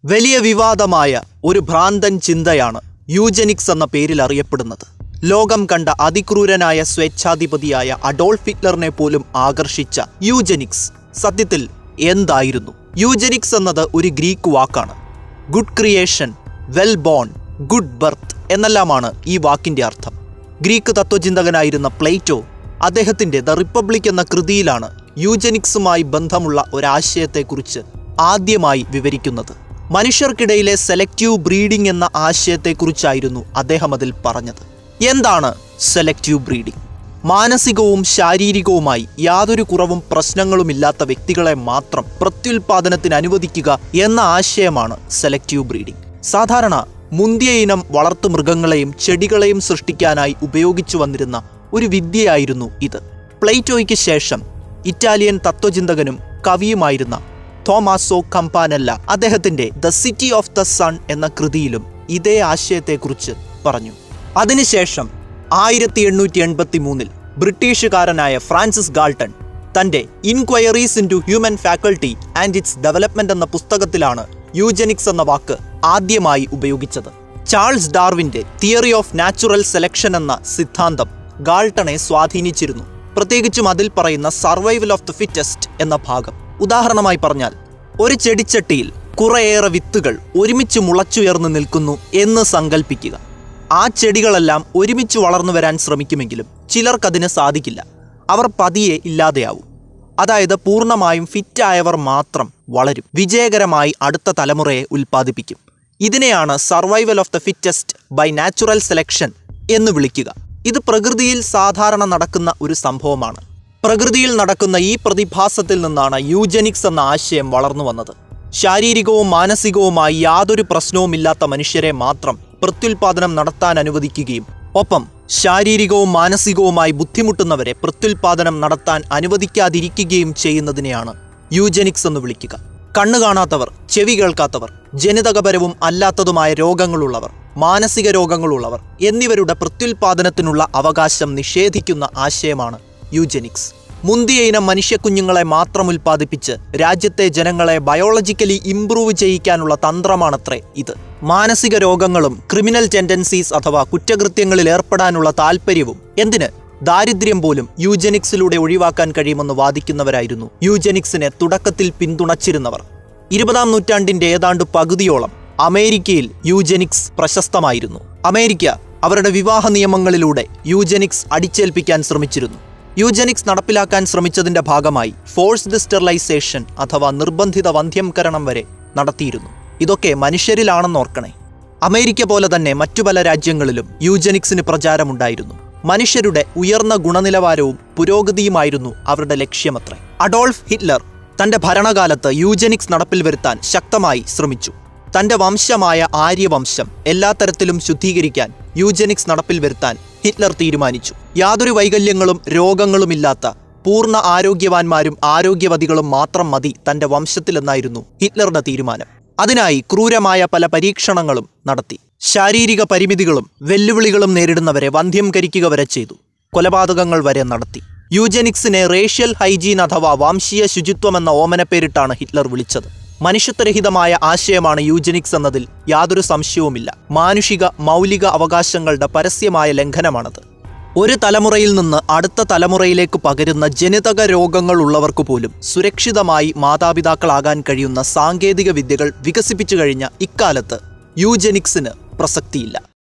വലിയ വിവാദമായ ഒരു ഭ്രാന്തൻ ചിന്തയാണ് യൂജനിക്സ് എന്ന പേരിൽ അറിയപ്പെടുന്നത് ലോകം കണ്ട അതിക്രൂരനായ സ്വേച്ഛാധിപതിയായ അഡോൾഫ് ഹിറ്റ്ലറിനെ പോലും ആകർഷിച്ച യൂജനിക്സ് സത്യത്തിൽ എന്തായിരുന്നു യൂജനിക്സ് എന്നത് ഒരു ഗ്രീക്ക് വാക്കാണ് good creation well born good birth എന്നെല്ലാമാണ് ഈ വാക്കിന്റെ അർത്ഥം ഗ്രീക്ക് തത്വചിന്തകനായിരുന്ന പ്ലേറ്റോ അദ്ദേഹത്തിന്റെ ദ റിപ്പബ്ലിക് എന്ന കൃതിയിലാണ് യൂജനിക്സുമായി ബന്ധമുള്ള ഒരാശയത്തെക്കുറിച്ച് ആദ്യമായി വിവരിക്കുന്നത് മനുഷ്യർക്കിടയിലെ സെലക്റ്റീവ് ബ്രീഡിംഗ് എന്ന ആശയത്തെക്കുറിച്ചായിരുന്നു അദ്ദേഹം അതിൽ പറഞ്ഞത് എന്താണ് സെലക്റ്റീവ് ബ്രീഡിംഗ് മാനസികവും ശാരീരികവുമായി യാതൊരു കുറവും പ്രശ്നങ്ങളുമില്ലാത്ത വ്യക്തികളെ മാത്രം പ്രത്യുൽപാദനത്തിന് അനുവദിക്കുക എന്ന ആശയമാണ് സെലക്റ്റീവ് ബ്രീഡിംഗ് സാധാരണ മുന്തിയ ഇനം വളർത്തു മൃഗങ്ങളെയും ചെടികളെയും സൃഷ്ടിക്കാനായി ഉപയോഗിച്ചു വന്നിരുന്ന ഒരു വിദ്യയായിരുന്നു ഇത് പ്ലേറ്റോയ്ക്ക് ശേഷം ഇറ്റാലിയൻ തത്വചിന്തകനും കവിയുമായിരുന്ന തോമാസോ കമ്പാനല്ല അദ്ദേഹത്തിന്റെ the City of the Sun എന്ന കൃതിയിലും ഇതേ ആശയത്തെക്കുറിച്ച് പറഞ്ഞു അതിനുശേഷം ആയിരത്തി എണ്ണൂറ്റി എൺപത്തി മൂന്നിൽ ബ്രിട്ടീഷുകാരനായ ഫ്രാൻസിസ് ഗാൾട്ടൺ തന്റെ inquiries into human faculty and its development എന്ന പുസ്തകത്തിലാണ് യൂജനിക്സ് എന്ന വാക്ക് ആദ്യമായി ഉപയോഗിച്ചത് ചാൾസ് ഡാർവിന്റെ തിയറി ഓഫ് നാച്ചുറൽ സെലക്ഷൻ എന്ന സിദ്ധാന്തം ഗാൾട്ടണെ സ്വാധീനിച്ചിരുന്നു പ്രത്യേകിച്ചും അതിൽ പറയുന്ന സർവൈവൽ ഓഫ് ദ ഫിറ്റസ്റ്റ് എന്ന ഭാഗം ഉദാഹരണമായി പറഞ്ഞാൽ ഒരു ചെടിച്ചട്ടിയിൽ കുറേയേറെ വിത്തുകൾ ഒരുമിച്ച് മുളച്ചുയർന്നു നിൽക്കുന്നു എന്ന് സങ്കല്പിക്കുക ആ ചെടികളെല്ലാം ഒരുമിച്ച് വളർന്നു വരാൻ ശ്രമിക്കുമെങ്കിലും ചിലർക്കതിന് സാധിക്കില്ല അവർ പതിയെ ഇല്ലാതെയാവും അതായത് പൂർണ്ണമായും ഫിറ്റായവർ മാത്രം വളരും വിജയകരമായി അടുത്ത തലമുറയെ ഉൽപ്പാദിപ്പിക്കും ഇതിനെയാണ് survival of the fittest by natural selection എന്ന് വിളിക്കുക ഇത് പ്രകൃതിയിൽ സാധാരണ നടക്കുന്ന ഒരു സംഭവമാണ് പ്രകൃതിയിൽ നടക്കുന്ന ഈ പ്രതിഭാസത്തിൽ നിന്നാണ് യൂജനിക്സ് എന്ന ആശയം വളർന്നു വന്നത് ശാരീരികവും മാനസികവുമായി യാതൊരു പ്രശ്നവുമില്ലാത്ത മനുഷ്യരെ മാത്രം പ്രത്യുൽപാദനം നടത്താൻ അനുവദിക്കുകയും ഒപ്പം ശാരീരികവും മാനസികവുമായി ബുദ്ധിമുട്ടുന്നവരെ പ്രത്യുൽപാദനം നടത്താൻ അനുവദിക്കാതിരിക്കുകയും ചെയ്യുന്നതിനെയാണ് യൂജനിക്സ് എന്ന് വിളിക്കുക കണ്ണു കാണാത്തവർ ചെവി കേൾക്കാത്തവർ ജനിതകപരവും അല്ലാത്തതുമായ രോഗങ്ങളുള്ളവർ മാനസിക രോഗങ്ങളുള്ളവർ എന്നിവരുടെ പ്രത്യുൽപാദനത്തിനുള്ള അവകാശം നിഷേധിക്കുന്ന ആശയമാണ് യൂജനിക്സ് മുന്തിയ ഇനം മനുഷ്യക്കുഞ്ഞുങ്ങളെ മാത്രം ഉൽപ്പാദിപ്പിച്ച് രാജ്യത്തെ ജനങ്ങളെ ബയോളജിക്കലി ഇംപ്രൂവ് ചെയ്യിക്കാനുള്ള തന്ത്രമാണത്രേ ഇത് മാനസിക രോഗങ്ങളും ക്രിമിനൽ ടെൻഡൻസീസ് അഥവാ കുറ്റകൃത്യങ്ങളിൽ ഏർപ്പെടാനുള്ള താല്പര്യവും എന്തിന് ദാരിദ്ര്യം പോലും യൂജനിക്സിലൂടെ ഒഴിവാക്കാൻ കഴിയുമെന്ന് വാദിക്കുന്നവരായിരുന്നു യൂജനിക്സിനെ തുടക്കത്തിൽ പിന്തുണച്ചിരുന്നവർ ഇരുപതാം നൂറ്റാണ്ടിന്റെ ഏതാണ്ട് പകുതിയോളം അമേരിക്കയിൽ യൂജനിക്സ് പ്രശസ്തമായിരുന്നു അമേരിക്ക അവരുടെ വിവാഹ നിയമങ്ങളിലൂടെ യൂജനിക്സ് അടിച്ചേൽപ്പിക്കാൻ ശ്രമിച്ചിരുന്നു യൂജനിക്സ് നടപ്പിലാക്കാൻ ശ്രമിച്ചതിന്റെ ഭാഗമായി ഫോഴ്സ്ഡ് സ്റ്റെറിലൈസേഷൻ അഥവാ നിർബന്ധിത വന്ധ്യംകരണം വരെ നടത്തിയിരുന്നു ഇതൊക്കെ മനുഷ്യരിലാണെന്നോർക്കണേ അമേരിക്ക പോലെ തന്നെ മറ്റു പല രാജ്യങ്ങളിലും യൂജനിക്സിന് പ്രചാരമുണ്ടായിരുന്നു മനുഷ്യരുടെ ഉയർന്ന ഗുണനിലവാരവും പുരോഗതിയുമായിരുന്നു അവരുടെ ലക്ഷ്യമത്രേ അഡോൾഫ് ഹിറ്റ്ലർ തന്റെ ഭരണകാലത്ത് യൂജനിക്സ് നടപ്പിൽ വരുത്താൻ ശക്തമായി ശ്രമിച്ചു തന്റെ വംശമായ ആര്യവംശം എല്ലാ തരത്തിലും ശുദ്ധീകരിക്കാൻ യൂജനിക്സ് നടപ്പിൽ വരുത്താൻ ഹിറ്റ്ലർ തീരുമാനിച്ചു യാതൊരു വൈകല്യങ്ങളും രോഗങ്ങളുമില്ലാത്ത പൂർണ്ണ ആരോഗ്യവാന്മാരും ആരോഗ്യവതികളും മാത്രം മതി തന്റെ വംശത്തിലെന്നായിരുന്നു ഹിറ്റ്ലറുടെ തീരുമാനം അതിനായി ക്രൂരമായ പല പരീക്ഷണങ്ങളും നടത്തി ശാരീരിക പരിമിതികളും വെല്ലുവിളികളും നേരിടുന്നവരെ വന്ധ്യംകരിക്കുക വരെ ചെയ്തു കൊലപാതകങ്ങൾ വരെ നടത്തി യൂജനിക്സിനെ റേഷ്യൽ ഹൈജീൻ അഥവാ വംശീയ ശുചിത്വം എന്ന ഓമനപ്പേരിട്ടാണ് ഹിറ്റ്ലർ വിളിച്ചത് മനുഷ്യത്വരഹിതമായ ആശയമാണ് യൂജനിക്സ് എന്നതിൽ യാതൊരു സംശയവുമില്ല മാനുഷിക മൗലിക അവകാശങ്ങളുടെ പരസ്യമായ ലംഘനമാണത് ഒരു തലമുറയിൽ നിന്ന് അടുത്ത തലമുറയിലേക്ക് പകരുന്ന ജനിതക രോഗങ്ങൾ ഉള്ളവർക്ക് പോലും സുരക്ഷിതമായി മാതാപിതാക്കളാകാൻ കഴിയുന്ന സാങ്കേതിക വിദ്യകൾ വികസിപ്പിച്ചു കഴിഞ്ഞ ഇക്കാലത്ത് യൂജനിക്സിന് പ്രസക്തിയില്ല